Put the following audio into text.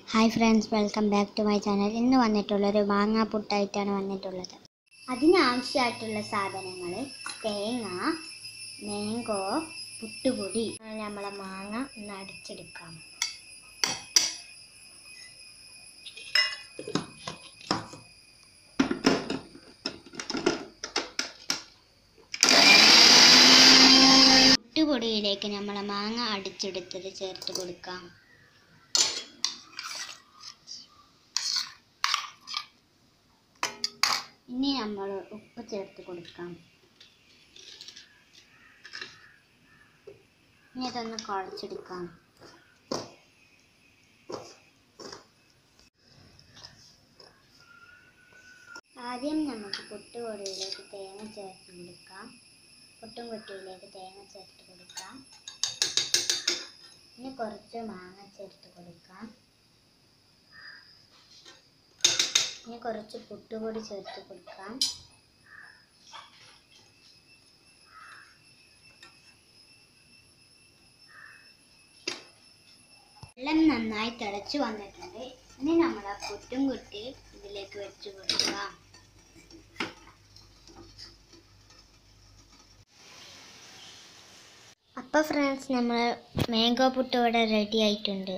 hi friends welcome back to my channel ഇന്ന് വന്നിട്ടുള്ളൊരു മാങ്ങാ പുട്ടായിട്ടാണ് വന്നിട്ടുള്ളത് അതിനാവശ്യമായിട്ടുള്ള സാധനങ്ങൾ തേങ്ങ മാങ്കോ പുട്ടുപൊടി നമ്മളെ മാങ്ങ ഒന്ന് അടിച്ചെടുക്കാം പുട്ടുപൊടിയിലേക്ക് നമ്മളെ മാങ്ങ അടിച്ചെടുത്തത് ചേർത്ത് കൊടുക്കാം ഇനി നമ്മൾ ഉപ്പ് ചേർത്ത് കൊടുക്കാം ഇനി ഇതൊന്ന് കുഴച്ചെടുക്കാം ആദ്യം നമുക്ക് പുട്ടുപൊടിയിലേക്ക് തേങ്ങ ചേർത്ത് കൊടുക്കാം പുട്ടും കുട്ടിയിലേക്ക് തേങ്ങ ചേർത്ത് കൊടുക്കാം ഇനി കുറച്ച് മാങ്ങ ചേർത്ത് കൊടുക്കാം ഇനി കുറച്ച് പുട്ടുപൊടി ചേർത്ത് കൊടുക്കാം വെള്ളം നന്നായി തിളച്ചു വന്നിട്ടുണ്ട് ഇനി നമ്മൾ ആ പുട്ടും കുട്ടി ഇതിലേക്ക് വെച്ച് കൊടുക്കാം അപ്പോൾ ഫ്രണ്ട്സ് നമ്മൾ മാംഗോ പുട്ട് ഇവിടെ റെഡി ആയിട്ടുണ്ട്